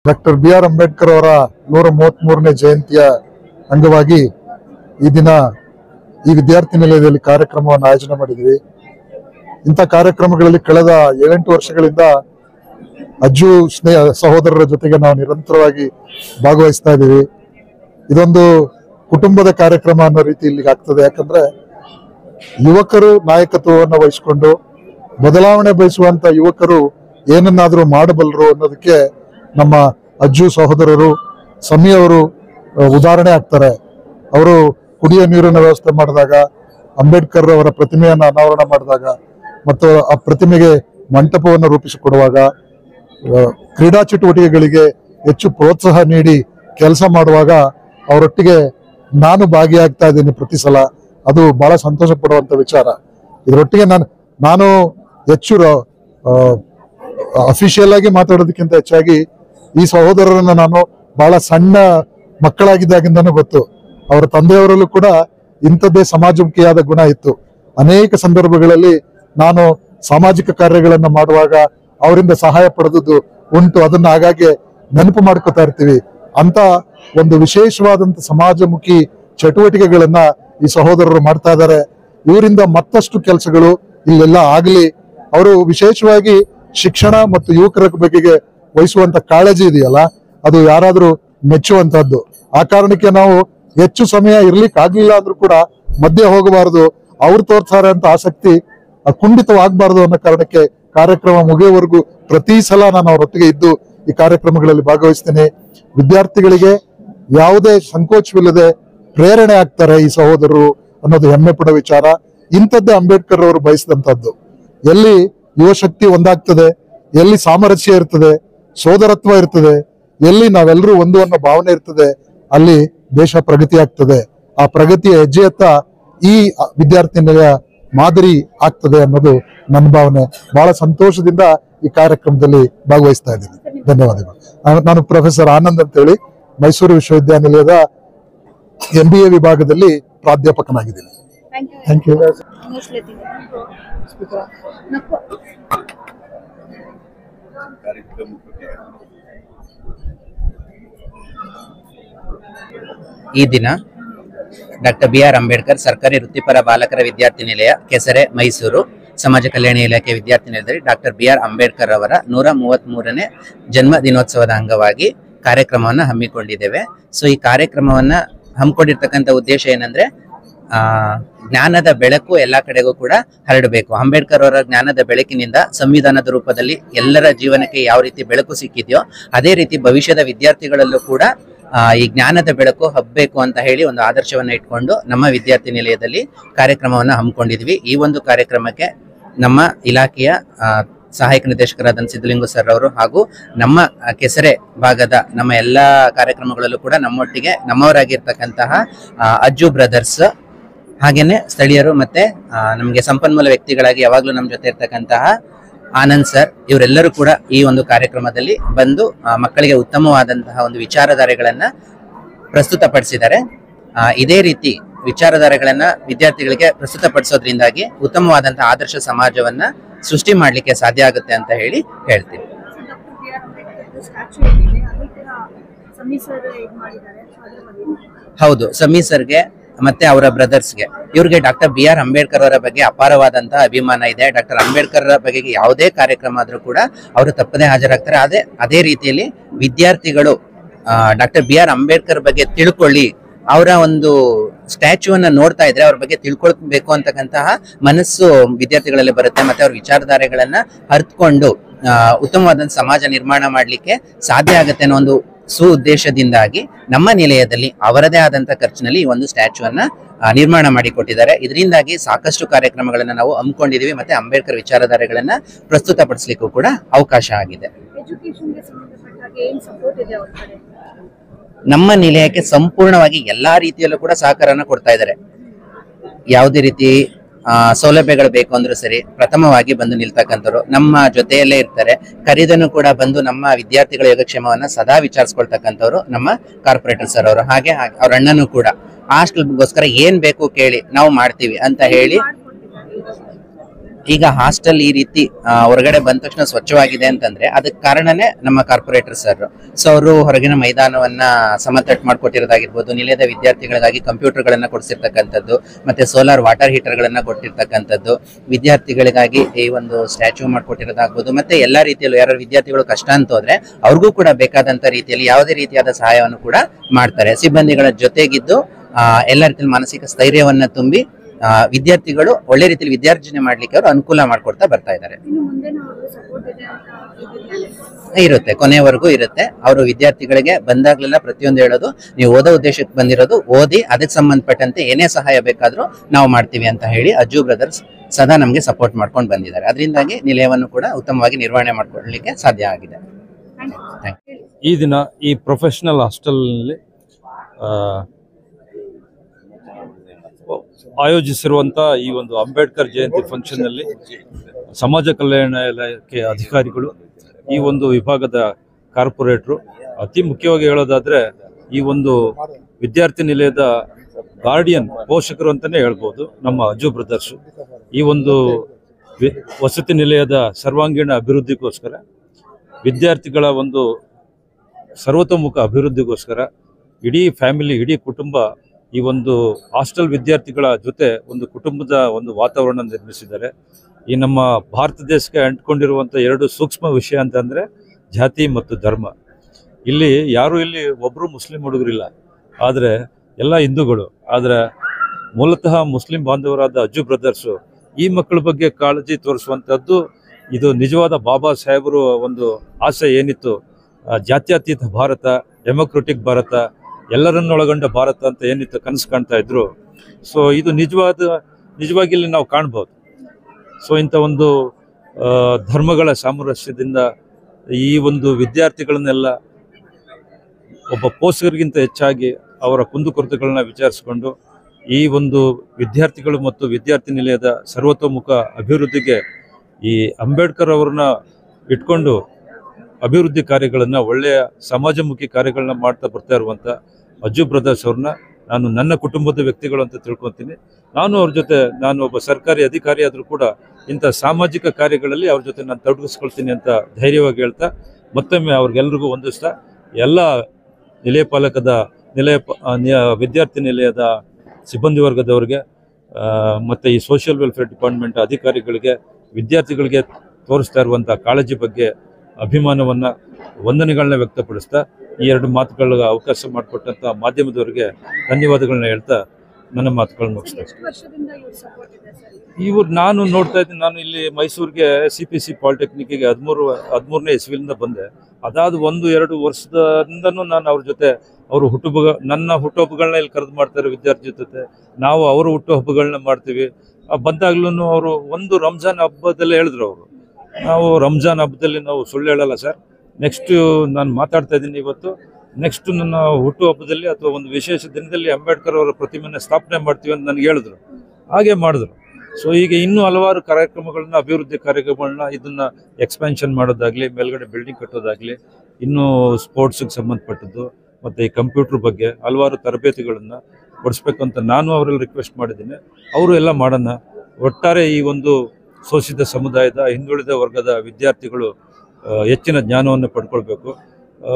Doctor B R Ambedkar ಅವರ ನೂರ ಮೂವತ್ತ್ ಮೂರನೇ ಜಯಂತಿಯ ಅಂಗವಾಗಿ ಈ ದಿನ ಈ ವಿದ್ಯಾರ್ಥಿ ನಿಲಯದಲ್ಲಿ ಕಾರ್ಯಕ್ರಮವನ್ನು ಆಯೋಜನೆ ಮಾಡಿದ್ವಿ ಇಂಥ ಕಾರ್ಯಕ್ರಮಗಳಲ್ಲಿ ಕಳೆದ ಏಳೆಂಟು ವರ್ಷಗಳಿಂದ ಅಜ್ಜು ಸ್ನೇಹ ಸಹೋದರರ ಜೊತೆಗೆ ನಾವು ನಿರಂತರವಾಗಿ ಭಾಗವಹಿಸ್ತಾ ಇದ್ದೀವಿ ಇದೊಂದು ಕುಟುಂಬದ ಕಾರ್ಯಕ್ರಮ ಅನ್ನೋ ರೀತಿ ಇಲ್ಲಿಗೆ ಆಗ್ತದೆ ಯಾಕಂದ್ರೆ ಯುವಕರು ನಾಯಕತ್ವವನ್ನು ವಹಿಸಿಕೊಂಡು ಬದಲಾವಣೆ ಬಯಸುವಂತ ಯುವಕರು ಏನನ್ನಾದರೂ ಮಾಡಬಲ್ಲರು ಅನ್ನೋದಕ್ಕೆ ನಮ್ಮ ಅಜ್ಜು ಸಹೋದರರು ಸಮಿಯವರು ಆ, ಉದಾಹರಣೆ ಆಗ್ತಾರೆ ಅವರು ಕುಡಿಯೋ ನೀರಿನ ವ್ಯವಸ್ಥೆ ಮಾಡಿದಾಗ ಅಂಬೇಡ್ಕರ್ ಅವರ ಪ್ರತಿಮೆಯನ್ನು ಅನಾವರಣ ಮಾಡಿದಾಗ ಮತ್ತು ಆ ಪ್ರತಿಮೆಗೆ ಮಂಟಪವನ್ನು ರೂಪಿಸಿಕೊಡುವಾಗ ಆ, ಕ್ರೀಡಾ ಚಟುವಟಿಕೆಗಳಿಗೆ ಹೆಚ್ಚು ಪ್ರೋತ್ಸಾಹ ನೀಡಿ ಕೆಲಸ ಮಾಡುವಾಗ ಅವರೊಟ್ಟಿಗೆ ನಾನು ಭಾಗಿಯಾಗ್ತಾ ಇದ್ದೀನಿ ಪ್ರತಿ ಸಲ ಅದು ಬಹಳ ಸಂತೋಷ ಪಡುವಂತ ವಿಚಾರ ಇದರೊಟ್ಟಿಗೆ ನಾನು ನಾನು ಹೆಚ್ಚು ಅಫಿಷಿಯಲ್ ಆಗಿ ಮಾತಾಡೋದಕ್ಕಿಂತ ಹೆಚ್ಚಾಗಿ ಈ ಸಹೋದರರನ್ನ ನಾನು ಬಹಳ ಸಣ್ಣ ಮಕ್ಕಳಾಗಿದ್ದಾಗಿಂದನೂ ಗೊತ್ತು ಅವರ ತಂದೆಯವರಲ್ಲೂ ಕೂಡ ಇಂಥದ್ದೇ ಸಮಾಜಮುಖಿಯಾದ ಗುಣ ಇತ್ತು ಅನೇಕ ಸಂದರ್ಭಗಳಲ್ಲಿ ನಾನು ಸಾಮಾಜಿಕ ಕಾರ್ಯಗಳನ್ನ ಮಾಡುವಾಗ ಅವರಿಂದ ಸಹಾಯ ಪಡೆದದ್ದು ಉಂಟು ಅದನ್ನ ಹಾಗಾಗಿ ನೆನಪು ಮಾಡ್ಕೋತಾ ಇರ್ತೀವಿ ಅಂತ ಒಂದು ವಿಶೇಷವಾದಂತ ಸಮಾಜಮುಖಿ ಚಟುವಟಿಕೆಗಳನ್ನ ಈ ಸಹೋದರರು ಮಾಡ್ತಾ ಇದ್ದಾರೆ ಇವರಿಂದ ಮತ್ತಷ್ಟು ಕೆಲಸಗಳು ಇಲ್ಲೆಲ್ಲ ಆಗ್ಲಿ ಅವರು ವಿಶೇಷವಾಗಿ ಶಿಕ್ಷಣ ಮತ್ತು ಯುವಕರ ಬಗೆಗೆ ವಹಿಸುವಂತ ಕಾಳಜಿ ಇದೆಯಲ್ಲ ಅದು ಯಾರಾದ್ರೂ ಮೆಚ್ಚುವಂತಹದ್ದು ಆ ಕಾರಣಕ್ಕೆ ನಾವು ಹೆಚ್ಚು ಸಮಯ ಇರ್ಲಿಕ್ಕೆ ಆಗ್ಲಿಲ್ಲ ಅಂದ್ರೂ ಕೂಡ ಮಧ್ಯೆ ಹೋಗಬಾರದು ಅವ್ರು ತೋರ್ತಾರೆ ಅಂತ ಆಸಕ್ತಿ ಆ ಕುಂಠಿತವಾಗಬಾರದು ಅನ್ನೋ ಕಾರಣಕ್ಕೆ ಕಾರ್ಯಕ್ರಮ ಮುಗಿಯೋವರೆಗೂ ಪ್ರತಿ ಸಲ ನಾನು ಅವರೊಟ್ಟಿಗೆ ಇದ್ದು ಈ ಕಾರ್ಯಕ್ರಮಗಳಲ್ಲಿ ಭಾಗವಹಿಸ್ತೇನೆ ವಿದ್ಯಾರ್ಥಿಗಳಿಗೆ ಯಾವುದೇ ಸಂಕೋಚವಿಲ್ಲದೆ ಪ್ರೇರಣೆ ಆಗ್ತಾರೆ ಈ ಸಹೋದರರು ಅನ್ನೋದು ಹೆಮ್ಮೆ ಪಡೋ ವಿಚಾರ ಇಂಥದ್ದೇ ಅಂಬೇಡ್ಕರ್ ಅವರು ಬಯಸಿದಂತದ್ದು ಎಲ್ಲಿ ಯುವಶಕ್ತಿ ಒಂದಾಗ್ತದೆ ಎಲ್ಲಿ ಸಾಮರಸ್ಯ ಇರ್ತದೆ ಸೋದರತ್ವ ಇರ್ತದೆ ಎಲ್ಲಿ ನಾವೆಲ್ಲರೂ ಒಂದು ಅನ್ನೋ ಭಾವನೆ ಇರ್ತದೆ ಅಲ್ಲಿ ದೇಶ ಪ್ರಗತಿ ಆಗ್ತದೆ ಆ ಪ್ರಗತಿಯ ಹೆಜ್ಜೆಯತ್ತ ಈ ವಿದ್ಯಾರ್ಥಿ ನಿಲಯ ಮಾದರಿ ಆಗ್ತದೆ ಅನ್ನೋದು ನನ್ನ ಭಾವನೆ ಬಹಳ ಸಂತೋಷದಿಂದ ಈ ಕಾರ್ಯಕ್ರಮದಲ್ಲಿ ಭಾಗವಹಿಸ್ತಾ ಇದ್ದೀನಿ ಧನ್ಯವಾದಗಳು ನಾನು- ನಾನು ಪ್ರೊಫೆಸರ್ ಆನಂದ್ ಅಂತೇಳಿ ಮೈಸೂರು ವಿಶ್ವವಿದ್ಯಾನಿಲಯದ ಎಂ ಬಿ ಎ ವಿಭಾಗದಲ್ಲಿ ಪ್ರಾಧ್ಯಾಪಕನಾಗಿದ್ದೀನಿ thank you thank you English ಲೆತ್ತಿದೆ नको ಈ ದಿನ ಡಾಕ್ಟರ್ ಬಿ ಆರ್ ಅಂಬೇಡ್ಕರ್ ಸರ್ಕಾರಿ ವೃತ್ತಿಪರ ಬಾಲಕರ ವಿದ್ಯಾರ್ಥಿ ನಿಲಯ ಕೆಸರೆ ಮೈಸೂರು ಸಮಾಜ ಕಲ್ಯಾಣ ಇಲಾಖೆ ವಿದ್ಯಾರ್ಥಿ ನಿಲಯದಲ್ಲಿ ಡಾಕ್ಟರ್ ಬಿ ಆರ್ ಅಂಬೇಡ್ಕರ್ ಅವರ ನೂರ ಮೂವತ್ತ್ ಮೂರನೇ ಜನ್ಮ ದಿನೋತ್ಸವದ ಅಂಗವಾಗಿ ಕಾರ್ಯಕ್ರಮವನ್ನು ಹಮ್ಮಿಕೊಂಡಿದ್ದೇವೆ ಸೊ ಈ ಕಾರ್ಯಕ್ರಮವನ್ನ ಹಮ್ಮಿಕೊಂಡಿರ್ತಕ್ಕಂಥ ಉದ್ದೇಶ ಏನಂದ್ರೆ ಆ ಜ್ಞಾನದ ಬೆಳಕು ಎಲ್ಲಾ ಕಡೆಗೂ ಕೂಡ ಹರಡಬೇಕು ಅಂಬೇಡ್ಕರ್ ಅವರ ಜ್ಞಾನದ ಬೆಳಕಿನಿಂದ ಸಂವಿಧಾನದ ರೂಪದಲ್ಲಿ ಎಲ್ಲರ ಜೀವನಕ್ಕೆ ಯಾವ ರೀತಿ ಬೆಳಕು ಸಿಕ್ಕಿದೆಯೋ ಅದೇ ರೀತಿ ಭವಿಷ್ಯದ ವಿದ್ಯಾರ್ಥಿಗಳಲ್ಲೂ ಕೂಡ ಆ, ಈ ಜ್ಞಾನದ ಬೆಳಕು ಹಬ್ಬಬೇಕು ಅಂತ ಹೇಳಿ ಒಂದು ಆದರ್ಶವನ್ನ ಇಟ್ಕೊಂಡು ನಮ್ಮ ವಿದ್ಯಾರ್ಥಿ ನಿಲಯದಲ್ಲಿ ಕಾರ್ಯಕ್ರಮವನ್ನ ಹಮ್ಮಿಕೊಂಡಿದ್ವಿ ಈ ಒಂದು ಕಾರ್ಯಕ್ರಮಕ್ಕೆ ನಮ್ಮ ಇಲಾಖೆಯ ಆ, ಸಹಾಯಕ ನಿರ್ದೇಶಕರಾದ ಸಿದ್ದಲಿಂಗು ಸರ್ ಅವರು ಹಾಗೂ ನಮ್ಮ ಆ, ಕೆಸರೆ ಭಾಗದ ನಮ್ಮ ಎಲ್ಲಾ ಕಾರ್ಯಕ್ರಮಗಳಲ್ಲೂ ಕೂಡ ನಮ್ಮೊಟ್ಟಿಗೆ ನಮ್ಮವರಾಗಿರ್ತಕ್ಕಂತಹ ಆ, ಅಜ್ಜು ಬ್ರದರ್ಸ್ ಹಾಗೇನೆ ಸ್ಥಳೀಯರು ಮತ್ತೆ ಆ, ನಮ್ಗೆ ಸಂಪನ್ಮೂಲ ವ್ಯಕ್ತಿಗಳಾಗಿ ಯಾವಾಗ್ಲೂ ನಮ್ಮ ಜೊತೆ ಇರ್ತಕ್ಕಂತಹ ಆನಂದ್ ಸರ್ ಇವರೆಲ್ಲರೂ ಕೂಡ ಈ ಒಂದು ಕಾರ್ಯಕ್ರಮದಲ್ಲಿ ಬಂದು ಆ, ಮಕ್ಕಳಿಗೆ ಉತ್ತಮವಾದಂತಹ ಒಂದು ವಿಚಾರಧಾರೆಗಳನ್ನ ಪ್ರಸ್ತುತಪಡಿಸಿದ್ದಾರೆ ಆ, ಇದೇ ರೀತಿ ವಿಚಾರಧಾರೆಗಳನ್ನ ವಿದ್ಯಾರ್ಥಿಗಳಿಗೆ ಪ್ರಸ್ತುತಪಡಿಸೋದ್ರಿಂದಾಗಿ ಉತ್ತಮವಾದಂತಹ ಆದರ್ಶ ಸಮಾಜವನ್ನ ಸೃಷ್ಟಿ ಮಾಡ್ಲಿಕ್ಕೆ ಸಾಧ್ಯ ಆಗುತ್ತೆ ಅಂತ ಹೇಳಿ ಹೇಳ್ತೀವಿ doctor B R Ambedkar statue ಏನಿದೆ ಅದು ಕೂಡ ಸಮೀರ್ ಸರ್ ಇದು ಮಾಡಿದ್ದಾರೆ ಸೊ ಅದ್ರ ಬಗ್ಗೆ ಹೌದು ಸಮೀರ್ ಸರ್ಗೆ ಮತ್ತೆ ಅವರ ಬ್ರದರ್ಸ್ಗೆ ಇವ್ರಿಗೆ ಡಾಕ್ಟರ್ ಬಿ ಆರ್ ಅಂಬೇಡ್ಕರ್ ಅವರ ಬಗ್ಗೆ ಅಪಾರವಾದಂತಹ ಅಭಿಮಾನ ಇದೆ ಡಾಕ್ಟರ್ ಅಂಬೇಡ್ಕರ್ ಬಗ್ಗೆ ಯಾವುದೇ ಕಾರ್ಯಕ್ರಮ ಆದ್ರೂ ಕೂಡ ಅವರು ತಪ್ಪದೇ ಹಾಜರಾಗ್ತಾರೆ ಅದೇ ಅದೇ ರೀತಿಯಲ್ಲಿ ವಿದ್ಯಾರ್ಥಿಗಳು ಡಾಕ್ಟರ್ ಬಿ ಆರ್ ಅಂಬೇಡ್ಕರ್ ಬಗ್ಗೆ ತಿಳ್ಕೊಳ್ಳಿ ಅವರ ಒಂದು ಸ್ಟ್ಯಾಚ್ಯೂ ಅನ್ನ ನೋಡ್ತಾ ಇದ್ರೆ ಅವ್ರ ಬಗ್ಗೆ ತಿಳ್ಕೊಳ್ಬೇಕು ಅಂತಕ್ಕಂತಹ ಮನಸ್ಸು ವಿದ್ಯಾರ್ಥಿಗಳಲ್ಲಿ ಬರುತ್ತೆ ಮತ್ತೆ ಅವ್ರ ವಿಚಾರಧಾರೆಗಳನ್ನ ಅರ್ಥಕೊಂಡು ಆ, ಉತ್ತಮವಾದಂತ ಸಮಾಜ ನಿರ್ಮಾಣ ಮಾಡ್ಲಿಕ್ಕೆ ಸಾಧ್ಯ ಆಗುತ್ತೆ ಅನ್ನೋ ಒಂದು ಸು ಉದ್ದೇಶದಿಂದಾಗಿ ನಮ್ಮ ನಿಲಯದಲ್ಲಿ ಅವರದೇ ಆದಂತ ಖರ್ಚಿನಲ್ಲಿ ಈ ಒಂದು ಸ್ಟ್ಯಾಚ್ಯೂ ಅನ್ನ ಆ, ನಿರ್ಮಾಣ ಮಾಡಿಕೊಟ್ಟಿದ್ದಾರೆ ಇದರಿಂದಾಗಿ ಸಾಕಷ್ಟು ಕಾರ್ಯಕ್ರಮಗಳನ್ನ ನಾವು ಹಮ್ಮಿಕೊಂಡಿದೀವಿ ಮತ್ತೆ ಅಂಬೇಡ್ಕರ್ ವಿಚಾರಧಾರೆಗಳನ್ನ ಪ್ರಸ್ತುತಪಡಿಸಲಿಕ್ಕೂ ಕೂಡ ಅವಕಾಶ ಆಗಿದೆ ಎಜುಕೇಶನ್ಗೆ ಸಂಬಂಧಪಟ್ಟ ಹಾಗೆ ಏನ್ ಸಪೋರ್ಟ್ ಇದೆ ಅವ್ರ ಕಡೆ ನಮ್ಮ ನಿಲಯಕ್ಕೆ ಸಂಪೂರ್ಣವಾಗಿ ಎಲ್ಲಾ ರೀತಿಯಲ್ಲೂ ಕೂಡ ಸಹಕಾರನ ಕೊಡ್ತಾ ಇದ್ದಾರೆ ಯಾವುದೇ ರೀತಿ ಆ, ಸೌಲಭ್ಯಗಳು ಬೇಕು ಅಂದ್ರೂ ಸರಿ ಪ್ರಥಮವಾಗಿ ಬಂದು ನಿಲ್ತಕ್ಕಂಥವ್ರು ನಮ್ಮ ಜೊತೆಯಲ್ಲೇ ಇರ್ತಾರೆ ಕರೀದನ್ನು ಕೂಡ ಬಂದು ನಮ್ಮ ವಿದ್ಯಾರ್ಥಿಗಳ ಯೋಗಕ್ಷೇಮವನ್ನ ಸದಾ ವಿಚಾರಿಸ್ಕೊಳ್ತಕ್ಕಂಥವ್ರು ನಮ್ಮ ಕಾರ್ಪೊರೇಟರ್ ಸರ್ ಅವರು ಹಾಗೆ ಹಾಗೆ ಅವ್ರ ಅಣ್ಣನೂ ಕೂಡ ಹಾಸ್ಟೆಲ್ಗೋಸ್ಕರ ಏನ್ ಬೇಕು ಕೇಳಿ ನಾವು ಮಾಡ್ತೀವಿ ಅಂತ ಹೇಳಿ ಈಗ ಹಾಸ್ಟೆಲ್ ಈ ರೀತಿ ಆ, ಹೊರಗಡೆ ಬಂದ ತಕ್ಷಣ ಸ್ವಚ್ಛವಾಗಿದೆ ಅಂತಂದ್ರೆ ಅದಕ್ಕೆ ಕಾರಣನೇ ನಮ್ಮ ಕಾರ್ಪೊರೇಟರ್ ಸರ್ ಸೊ ಅವರು ಹೊರಗಿನ ಮೈದಾನವನ್ನ ಸಮತಟ್ಟು ಮಾಡಿಕೊಟ್ಟಿರೋದಾಗಿರ್ಬೋದು ನಿಲಯದ ವಿದ್ಯಾರ್ಥಿಗಳಿಗಾಗಿ ಕಂಪ್ಯೂಟರ್ ಗಳನ್ನ ಕೊಡಿಸಿರ್ತಕ್ಕಂಥದ್ದು ಮತ್ತೆ ಸೋಲಾರ್ ವಾಟರ್ ಹೀಟರ್ ಗಳನ್ನ ಕೊಟ್ಟಿರ್ತಕ್ಕಂಥದ್ದು ವಿದ್ಯಾರ್ಥಿಗಳಿಗಾಗಿ ಈ ಒಂದು ಸ್ಟ್ಯಾಚ್ಯೂ ಮಾಡ್ಕೊಟ್ಟಿರೋದಾಗ್ಬೋದು ಮತ್ತೆ ಎಲ್ಲಾ ರೀತಿಯಲ್ಲೂ ಯಾರು ವಿದ್ಯಾರ್ಥಿಗಳು ಕಷ್ಟ ಅಂತ ಹೋದ್ರೆ ಅವ್ರಿಗೂ ಕೂಡ ಬೇಕಾದಂತ ರೀತಿಯಲ್ಲಿ ಯಾವುದೇ ರೀತಿಯಾದ ಸಹಾಯವನ್ನು ಕೂಡ ಮಾಡ್ತಾರೆ ಸಿಬ್ಬಂದಿಗಳ ಜೊತೆಗಿದ್ದು ಆ, ಎಲ್ಲ ರೀತಿಯಲ್ಲಿ ಮಾನಸಿಕ ಸ್ಥೈರ್ಯವನ್ನ ತುಂಬಿ ಆ, ವಿದ್ಯಾರ್ಥಿಗಳು ಒಳ್ಳೆ ರೀತಿಯಲ್ಲಿ ವಿದ್ಯಾರ್ಜನೆ ಮಾಡ್ಲಿಕ್ಕೆ ಅವರು ಅನುಕೂಲ ಮಾಡ್ಕೊಡ್ತಾ ಬರ್ತಾ ಇದ್ದಾರೆ ಇನ್ನು ಮುಂದೆನೂ ಅವ್ರಿಗೆ ಸಪೋರ್ಟ್ ಇದೆ ಅಂತ ಇದಿದೆಯಾ? ಇರುತ್ತೆ ಕೊನೆಯವರೆಗೂ ಇರುತ್ತೆ ಅವರು ವಿದ್ಯಾರ್ಥಿಗಳಿಗೆ ಬಂದಾಗ್ಲೆಲ್ಲ ಪ್ರತಿಯೊಂದು ಹೇಳೋದು ನೀವು ಓದೋ ಉದ್ದೇಶಕ್ಕೆ ಬಂದಿರೋದು ಓದಿ ಅದಕ್ಕೆ ಸಂಬಂಧಪಟ್ಟಂತೆ ಏನೇ ಸಹಾಯ ಬೇಕಾದ್ರೂ ನಾವು ಮಾಡ್ತೀವಿ ಅಂತ ಹೇಳಿ ಅಜ್ಜು ಬ್ರದರ್ಸ್ ಸದಾ ನಮಗೆ ಸಪೋರ್ಟ್ ಮಾಡ್ಕೊಂಡು ಬಂದಿದ್ದಾರೆ ಅದರಿಂದಾಗಿ ನಿಲಯವನ್ನು ಕೂಡ ಉತ್ತಮವಾಗಿ ನಿರ್ವಹಣೆ ಮಾಡ್ಕೊಳ್ಳಲಿಕ್ಕೆ ಸಾಧ್ಯ ಆಗಿದೆ Thank you. ಈ ದಿನ ಈ ಪ್ರೊಫೆಷನಲ್ ಹಾಸ್ಟೆಲ್ನಲ್ಲಿ ಆಯೋಜಿಸಿರುವಂಥ ಈ ಒಂದು ಅಂಬೇಡ್ಕರ್ ಜಯಂತಿ ಫಂಕ್ಷನ್ನಲ್ಲಿ ಸಮಾಜ ಕಲ್ಯಾಣ ಇಲಾಖೆ ಅಧಿಕಾರಿಗಳು ಈ ಒಂದು ವಿಭಾಗದ ಕಾರ್ಪೊರೇಟ್ರು ಅತಿ ಮುಖ್ಯವಾಗಿ ಹೇಳೋದಾದ್ರೆ ಈ ಒಂದು ವಿದ್ಯಾರ್ಥಿ ನಿಲಯದ ಗಾರ್ಡಿಯನ್ ಪೋಷಕರು ಅಂತಾನೆ ಹೇಳ್ಬೋದು ನಮ್ಮ ಅಜ್ಜು ಬ್ರದರ್ಸು ಈ ಒಂದು ವಿ- ವಸತಿ ನಿಲಯದ ಸರ್ವಾಂಗೀಣ ಅಭಿವೃದ್ಧಿಗೋಸ್ಕರ ವಿದ್ಯಾರ್ಥಿಗಳ ಒಂದು ಸರ್ವತೋಮುಖ ಅಭಿವೃದ್ಧಿಗೋಸ್ಕರ ಇಡೀ ಫ್ಯಾಮಿಲಿ ಇಡೀ ಕುಟುಂಬ ಈ ಒಂದು ಹಾಸ್ಟೆಲ್ ವಿದ್ಯಾರ್ಥಿಗಳ ಜೊತೆ ಒಂದು ಕುಟುಂಬದ ಒಂದು ವಾತಾವರಣ ನಿರ್ಮಿಸಿದ್ದಾರೆ ಈ ನಮ್ಮ ಭಾರತ ದೇಶಕ್ಕೆ ಅಂಟ್ಕೊಂಡಿರುವಂಥ ಎರಡು ಸೂಕ್ಷ್ಮ ವಿಷಯ ಅಂತಂದರೆ ಜಾತಿ ಮತ್ತು ಧರ್ಮ ಇಲ್ಲಿ ಯಾರು ಇಲ್ಲಿ ಒಬ್ಬರು ಮುಸ್ಲಿಂ ಹುಡುಗರಿಲ್ಲ ಆದರೆ ಎಲ್ಲ ಹಿಂದೂಗಳು ಆದರೆ ಮೂಲತಃ ಮುಸ್ಲಿಂ ಬಾಂಧವರಾದ ಅಜ್ಜು ಬ್ರದರ್ಸು ಈ ಮಕ್ಕಳ ಬಗ್ಗೆ ಕಾಳಜಿ ತೋರಿಸುವಂಥದ್ದು ಇದು ನಿಜವಾದ ಬಾಬಾ ಸಾಹೇಬರು ಒಂದು ಆಸೆ ಏನಿತ್ತು ಆ, ಜಾತ್ಯತೀತ ಭಾರತ ಡೆಮೊಕ್ರೆಟಿಕ್ ಭಾರತ ಎಲ್ಲರನ್ನೊಳಗೊಂಡ ಭಾರತ ಅಂತ ಏನಿತ್ತು ಕನಸು ಕಾಣ್ತಾ ಇದ್ರು ಸೊ ಇದು ನಿಜವಾದ ನಿಜವಾಗಿ ಇಲ್ಲಿ ನಾವು ಕಾಣ್ಬೋದು ಸೊ ಇಂಥ ಒಂದು ಆ, ಧರ್ಮಗಳ ಸಾಮರಸ್ಯದಿಂದ ಈ ಒಂದು ವಿದ್ಯಾರ್ಥಿಗಳನ್ನೆಲ್ಲ ಒಬ್ಬ ಪೋಷಕರಿಗಿಂತ ಹೆಚ್ಚಾಗಿ ಅವರ ಕುಂದುಕೊರತೆಗಳನ್ನ ವಿಚಾರಿಸಿಕೊಂಡು ಈ ಒಂದು ವಿದ್ಯಾರ್ಥಿಗಳು ಮತ್ತು ವಿದ್ಯಾರ್ಥಿ ನಿಲಯದ ಸರ್ವತೋಮುಖ ಅಭಿವೃದ್ಧಿಗೆ ಈ ಅಂಬೇಡ್ಕರ್ ಅವರನ್ನ ಇಟ್ಕೊಂಡು ಅಭಿವೃದ್ಧಿ ಕಾರ್ಯಗಳನ್ನು ಒಳ್ಳೆಯ ಸಮಾಜಮುಖಿ ಕಾರ್ಯಗಳನ್ನ ಮಾಡ್ತಾ ಬರ್ತಾ ಇರುವಂಥ ಅಜ್ಜು ಬ್ರದರ್ಸ್ ಅವ್ರನ್ನ ನಾನು ನನ್ನ ಕುಟುಂಬದ ವ್ಯಕ್ತಿಗಳು ಅಂತ ತಿಳ್ಕೊತೀನಿ ನಾನು ಅವ್ರ ಜೊತೆ ನಾನು ಒಬ್ಬ ಸರ್ಕಾರಿ ಅಧಿಕಾರಿ ಆದರೂ ಕೂಡ ಇಂಥ ಸಾಮಾಜಿಕ ಕಾರ್ಯಗಳಲ್ಲಿ ಅವ್ರ ಜೊತೆ ನಾನು ತೊಡಗಿಸ್ಕೊಳ್ತೀನಿ ಅಂತ ಧೈರ್ಯವಾಗಿ ಹೇಳ್ತಾ ಮತ್ತೊಮ್ಮೆ ಅವ್ರಿಗೆಲ್ರಿಗೂ ಹೊಂದಿಸ್ತಾ ಎಲ್ಲ ನಿಲಯ ಪಾಲಕದ ನಿಲಯ ಪ- ಆ, ನಿ- ವಿದ್ಯಾರ್ಥಿ ನಿಲಯದ ಸಿಬ್ಬಂದಿ ವರ್ಗದವರಿಗೆ ಆ, ಮತ್ತೆ ಈ ಸೋಷಿಯಲ್ ವೆಲ್ಫೇರ್ ಡಿಪಾರ್ಟ್ಮೆಂಟ್ ಅಧಿಕಾರಿಗಳಿಗೆ ವಿದ್ಯಾರ್ಥಿಗಳಿಗೆ ತೋರಿಸ್ತಾ ಇರುವಂಥ ಕಾಳಜಿ ಬಗ್ಗೆ ಅಭಿಮಾನವನ್ನ ವಂದನೆಗಳನ್ನ ವ್ಯಕ್ತಪಡಿಸ್ತಾ ಈ ಎರಡು ಮಾತುಗಳ ಅವಕಾಶ ಮಾಡಿಕೊಟ್ಟಂತ ಮಾಧ್ಯಮದವರಿಗೆ ಧನ್ಯವಾದಗಳನ್ನ ಹೇಳ್ತಾ ನನ್ನ ಮಾತುಗಳನ್ನ ಮುಗಿಸ್ತೇನೆ ಎಷ್ಟು ವರ್ಷದಿಂದ ಇವ್ರ ಸಪೋರ್ಟ್ ಇದೆ ಸರ್ ಇವ್ರು ನಾನು ನೋಡ್ತಾ ಇದ್ದೀನಿ ನಾನು ಇಲ್ಲಿ ಮೈಸೂರಿಗೆ ಸಿ ಪಿ ಸಿ ಪಾಲಿಟೆಕ್ನಿಕ್ಗೆ ಹದಿಮೂರು ಹದಿಮೂರನೇ ಇಸ್ವಿಲಿಂದ ಬಂದೆ ಅದಾದ ಒಂದು ಎರಡು ವರ್ಷದಿಂದನೂ ನಾನು ಅವ್ರ ಜೊತೆ ಅವರು ಹುಟ್ಟುಹಬ್ಬ ನನ್ನ ಹುಟ್ಟುಹಬ್ಬಗಳನ್ನ ಇಲ್ಲಿ ಕರೆದು ಮಾಡ್ತಾರೆ ವಿದ್ಯಾರ್ಥಿ ಜೊತೆ ನಾವು ಅವರ ಹುಟ್ಟುಹಬ್ಬಗಳನ್ನ ಮಾಡ್ತೀವಿ ಆ ಬಂದಾಗ್ಲೂ ಅವರು ಒಂದು ರಂಜಾನ್ ಹಬ್ಬದಲ್ಲೇ ಹೇಳಿದ್ರು ಅವರು ನಾವು ರಂಜಾನ್ ಹಬ್ಬದಲ್ಲಿ ನಾವು ಸುಳ್ಳು ಹೇಳಲ್ಲ ಸರ್ ನೆಕ್ಸ್ಟ್ ನಾನು ಮಾತಾಡ್ತಾ ಇದ್ದೀನಿ ಇವತ್ತು ನೆಕ್ಸ್ಟ್ ನನ್ನ ಹುಟ್ಟುಹಬ್ಬದಲ್ಲಿ ಅಥವಾ ಒಂದು ವಿಶೇಷ ದಿನದಲ್ಲಿ ಅಂಬೇಡ್ಕರ್ ಅವರ ಪ್ರತಿಮೆನ ಸ್ಥಾಪನೆ ಮಾಡ್ತೀವಿ ಅಂತ ನನಗೆ ಹೇಳಿದ್ರು ಹಾಗೆ ಮಾಡಿದ್ರು ಸೊ ಈಗ ಇನ್ನೂ ಹಲವಾರು ಕಾರ್ಯಕ್ರಮಗಳನ್ನ ಅಭಿವೃದ್ಧಿ ಕಾರ್ಯಕ್ರಮಗಳನ್ನ ಇದನ್ನ ಎಕ್ಸ್ಪ್ಯಾನ್ಷನ್ ಮಾಡೋದಾಗ್ಲಿ ಮೇಲ್ಗಡೆ ಬಿಲ್ಡಿಂಗ್ ಕಟ್ಟೋದಾಗ್ಲಿ ಇನ್ನೂ ಸ್ಪೋರ್ಟ್ಸ್ಗೆ ಸಂಬಂಧಪಟ್ಟದ್ದು ಮತ್ತೆ ಈ ಕಂಪ್ಯೂಟರ್ ಬಗ್ಗೆ ಹಲವಾರು ತರಬೇತಿಗಳನ್ನ ಕೊಡಿಸ್ಬೇಕು ಅಂತ ನಾನು ಅವರಲ್ಲಿ ರಿಕ್ವೆಸ್ಟ್ ಮಾಡಿದ್ದೀನಿ ಅವರು ಎಲ್ಲ ಮಾಡೋಣ ಒಟ್ಟಾರೆ ಈ ಒಂದು ಶೋಷಿತ ಸಮುದಾಯದ ಹಿಂದುಳಿದ ವರ್ಗದ ವಿದ್ಯಾರ್ಥಿಗಳು ಆ, ಹೆಚ್ಚಿನ ಜ್ಞಾನವನ್ನು ಪಡ್ಕೊಳ್ಬೇಕು ಆ,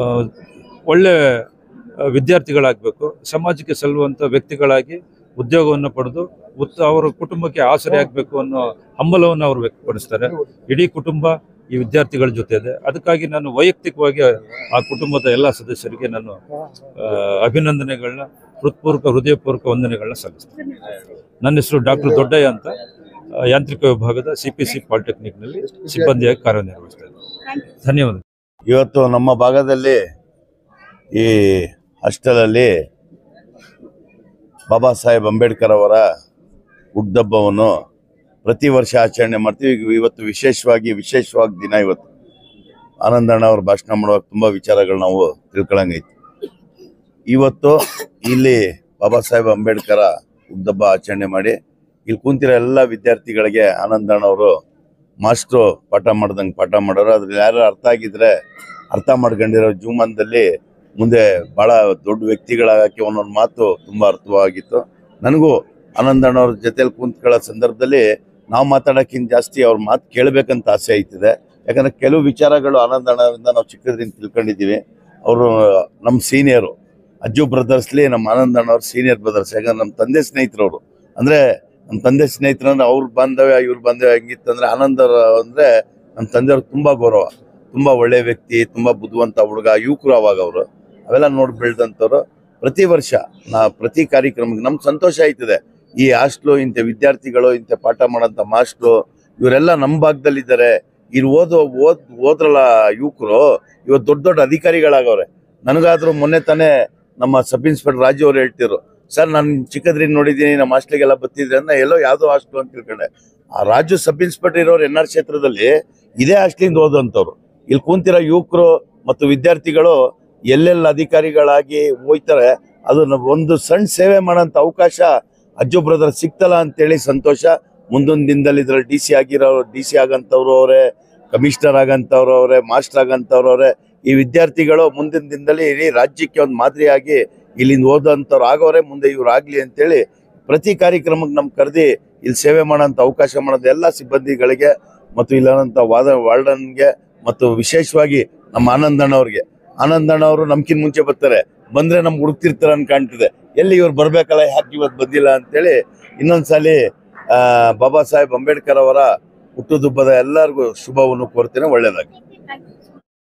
ಒಳ್ಳೆ ಆ, ವಿದ್ಯಾರ್ಥಿಗಳಾಗಬೇಕು ಸಮಾಜಕ್ಕೆ ಸಲ್ಲುವಂಥ ವ್ಯಕ್ತಿಗಳಾಗಿ ಉದ್ಯೋಗವನ್ನು ಪಡೆದು ಉತ್ತ ಅವರ ಕುಟುಂಬಕ್ಕೆ ಆಸರೆ ಆಗಬೇಕು ಅನ್ನೋ ಹಂಬಲವನ್ನು ಅವರು ವ್ಯಕ್ತಪಡಿಸ್ತಾರೆ ಇಡೀ ಕುಟುಂಬ ಈ ವಿದ್ಯಾರ್ಥಿಗಳ ಜೊತೆ ಇದೆ ಅದಕ್ಕಾಗಿ ನಾನು ವೈಯಕ್ತಿಕವಾಗಿ ಆ ಕುಟುಂಬದ ಎಲ್ಲ ಸದಸ್ಯರಿಗೆ ನಾನು ಆ, ಅಭಿನಂದನೆಗಳನ್ನ ಹೃತ್ಪೂರ್ವಕ ಹೃದಯಪೂರ್ವಕ ವಂದನೆಗಳನ್ನ ಸಲ್ಲಿಸ್ತೇನೆ ನನ್ನ ಹೆಸರು ಡಾಕ್ಟರ್ ದೊಡ್ಡಯ್ಯ ಅಂತ ಆ, ಯಾಂತ್ರಿಕ ವಿಭಾಗದ ಸಿ ಪಿ ಸಿ ಪಾಲಿಟೆಕ್ನಿಕ್ನಲ್ಲಿ ಸಿಬ್ಬಂದಿಯಾಗಿ ಕಾರ್ಯನಿರ್ವಹಿಸ್ತಾ ಇದ್ದೀನಿ ಧನ್ಯವಾದ ಇವತ್ತು ನಮ್ಮ ಭಾಗದಲ್ಲಿ ಈ ಹಾಸ್ಟೆಲಲ್ಲಿ ಬಾಬಾ ಸಾಹೇಬ್ ಅಂಬೇಡ್ಕರ್ ಅವರ ಹುಟ್ಟುಹಬ್ಬವನ್ನು ಪ್ರತಿ ವರ್ಷ ಆಚರಣೆ ಮಾಡ್ತೀವಿ ಈಗ ಇವತ್ತು ವಿಶೇಷವಾಗಿ ವಿಶೇಷವಾಗಿ ದಿನ ಇವತ್ತು ಆನಂದಣ್ಣ ಅವ್ರ ಭಾಷಣ ಮಾಡುವಾಗ ತುಂಬ ವಿಚಾರಗಳು ನಾವು ತಿಳ್ಕೊಳಂಗೈತಿ ಇವತ್ತು ಇಲ್ಲಿ ಬಾಬಾ ಸಾಹೇಬ್ ಅಂಬೇಡ್ಕರ ಹುಟ್ಟುಹಬ್ಬ ಆಚರಣೆ ಮಾಡಿ ಇಲ್ಲಿ ಕುಂತಿರೋ ಎಲ್ಲ ವಿದ್ಯಾರ್ಥಿಗಳಿಗೆ ಆನಂದಣ್ಣ ಅವರು ಮಾಸ್ಟ್ರು ಪಾಠ ಮಾಡ್ದಂಗೆ ಪಾಠ ಮಾಡೋರು ಅದ್ರಲ್ಲಿ ಯಾರು ಅರ್ಥ ಆಗಿದ್ರೆ ಅರ್ಥ ಮಾಡ್ಕೊಂಡಿರೋ ಜೀವಮಾನದಲ್ಲಿ ಮುಂದೆ ಬಹಳ ದೊಡ್ಡ ವ್ಯಕ್ತಿಗಳಾಗಕ್ಕೆ ಒಂದೊಂದು ಮಾತು ತುಂಬಾ ಅರ್ಥವಾಗಿತ್ತು ನನಗೂ ಆನಂದಣ್ಣವ್ರ ಜೊತೆಲಿ ಕುಂತ್ಕೊಳ್ಳೋ ಸಂದರ್ಭದಲ್ಲಿ ನಾವು ಮಾತಾಡೋಕ್ಕಿಂತ ಜಾಸ್ತಿ ಅವ್ರ ಮಾತು ಕೇಳಬೇಕಂತ ಆಸೆ ಆಯ್ತಿದೆ ಯಾಕಂದ್ರೆ ಕೆಲವು ವಿಚಾರಗಳು ಆನಂದ ಅಣ್ಣರಿಂದ ನಾವು ಚಿಕ್ಕದ್ರಿಂದ ತಿಳ್ಕೊಂಡಿದ್ದೀವಿ ಅವರು ನಮ್ಮ ಸೀನಿಯರು ಅಜ್ಜು ಬ್ರದರ್ಸ್ಲಿ ನಮ್ಮ ಆನಂದ ಅಣ್ಣವ್ರ ಸೀನಿಯರ್ ಬ್ರದರ್ಸ್ ಯಾಕಂದ್ರೆ ನಮ್ಮ ತಂದೆ ಸ್ನೇಹಿತರವರು ಅಂದ್ರೆ ನಮ್ಮ ತಂದೆ ಸ್ನೇಹಿತರು ಅಂದ್ರೆ ಅವ್ರ ಬಾಂಧವ್ಯ ಇವ್ರ ಬಾಂಧವ್ಯ ಹೆಂಗಿತ್ತಂದ್ರೆ ಆನಂದ ಅಂದ್ರೆ ನಮ್ಮ ತಂದೆಯವ್ರಿಗೆ ತುಂಬಾ ಗೌರವ ತುಂಬಾ ಒಳ್ಳೆ ವ್ಯಕ್ತಿ ತುಂಬಾ ಬುದ್ಧಿವಂತ ಹುಡುಗ ಯುವಕರು ಅವಾಗ ಅವರು ಅವೆಲ್ಲ ನೋಡಿ ಬೆಳೆದಂಥವ್ರು ಪ್ರತಿ ವರ್ಷ ನಾ ಪ್ರತಿ ಕಾರ್ಯಕ್ರಮಕ್ಕೆ ನಮ್ಗೆ ಸಂತೋಷ ಆಯ್ತದೆ ಈ ಹಾಸ್ಟ್ಲು ಇಂಥ ವಿದ್ಯಾರ್ಥಿಗಳು ಇಂಥ ಪಾಠ ಮಾಡೋಂಥ ಮಾಸ್ಟ್ರು ಇವರೆಲ್ಲ ನಮ್ಮ ಭಾಗದಲ್ಲಿದ್ದಾರೆ ಇಲ್ಲಿ ಓದೋ ಓದ್ ಓದ್ರಲ್ಲ ಯುವಕರು ಇವತ್ತು ದೊಡ್ಡ ದೊಡ್ಡ ಅಧಿಕಾರಿಗಳಾಗವ್ರೆ ನನಗಾದ್ರೂ ಮೊನ್ನೆ ತಾನೇ ನಮ್ಮ ಸಬ್ ಇನ್ಸ್ಪೆಕ್ಟರ್ ರಾಜು ಅವ್ರು ಹೇಳ್ತಿರು ಸರ್ ನಾನು ಚಿಕ್ಕದ್ರಿಂದ ನೋಡಿದ್ದೀನಿ ನಮ್ಮ ಹಾಸ್ಟ್ಲಿಗೆಲ್ಲ ಬರ್ತಿದ್ರೆ ಅಂದ್ರೆ ಎಲ್ಲೋ ಯಾವುದೋ ಹಾಸ್ಟ್ಲು ಅಂತ ತಿಳ್ಕೊಂಡೆ ಆ ರಾಜು ಸಬ್ ಇನ್ಸ್ಪೆಕ್ಟರ್ ಇರೋರು ಎನ್ ಆರ್ ಕ್ಷೇತ್ರದಲ್ಲಿ ಇದೇ ಹಾಸ್ಟ್ಲಿಂದ ಓದುವಂಥವ್ರು ಇಲ್ಲಿ ಕುಂತಿರೋ ಯುವಕರು ಮತ್ತು ವಿದ್ಯಾರ್ಥಿಗಳು ಎಲ್ಲೆಲ್ಲ ಅಧಿಕಾರಿಗಳಾಗಿ ಹೋಯ್ತಾರೆ ಅದು ನ- ಒಂದು ಸಣ್ಣ ಸೇವೆ ಮಾಡೋಂಥ ಅವಕಾಶ ಅಜ್ಜು ಬ್ರದರ್ ಸಿಕ್ತಲ್ಲ ಅಂತೇಳಿ ಸಂತೋಷ ಮುಂದೊಂದು ದಿನದಲ್ಲಿ ಇದ್ರಲ್ಲಿ ಡಿ ಸಿ ಆಗಿರೋ ಡಿ ಸಿ ಆಗಂತವ್ರು ಅವರೇ ಕಮಿಷನರ್ ಆಗಂತವ್ರು ಅವರೇ ಮಾಸ್ಟರ್ ಆಗಂತವ್ರು ಅವರೇ ಈ ವಿದ್ಯಾರ್ಥಿಗಳು ಮುಂದಿನ ದಿನದಲ್ಲಿ ಇಡೀ ರಾಜ್ಯಕ್ಕೆ ಒಂದು ಮಾದರಿಯಾಗಿ ಇಲ್ಲಿಂದ ಓದೋಂಥವ್ರು ಆಗೋರೆ ಮುಂದೆ ಇವ್ರು ಆಗ್ಲಿ ಅಂತೇಳಿ ಪ್ರತಿ ಕಾರ್ಯಕ್ರಮಕ್ಕೆ ನಮ್ ಕರೆದಿ ಇಲ್ಲಿ ಸೇವೆ ಮಾಡೋಂಥ ಅವಕಾಶ ಮಾಡೋದು ಎಲ್ಲ ಸಿಬ್ಬಂದಿಗಳಿಗೆ ಮತ್ತು ಇಲ್ಲಂತ ವಾದ ವಾರ್ಡನ್ಗೆ ಮತ್ತು ವಿಶೇಷವಾಗಿ ನಮ್ಮ ಆನಂದಣ್ಣವ್ರಿಗೆ ಆನಂದಣ್ಣವರು ನಮ್ಕಿನ್ ಮುಂಚೆ ಬರ್ತಾರೆ ಬಂದ್ರೆ ನಮ್ಗೆ ಹುಡುಕ್ತಿರ್ತಾರೆ ಅಂತ ಕಾಣ್ತಿದೆ ಎಲ್ಲಿ ಇವ್ರು ಬರ್ಬೇಕಲ್ಲ ಯಾಕೆ ಇವತ್ತು ಬಂದಿಲ್ಲ ಅಂತೇಳಿ ಇನ್ನೊಂದ್ಸಲಿ ಆ ಬಾಬಾ ಸಾಹೇಬ್ ಅಂಬೇಡ್ಕರ್ ಅವರ ಹುಟ್ಟುಹಬ್ಬದ ಎಲ್ಲರಿಗೂ ಶುಭವನ್ನು ಕೋರ್ತೇನೆ ಒಳ್ಳೇದಾಗಿ ಥ್ಯಾಂಕ್ ಯು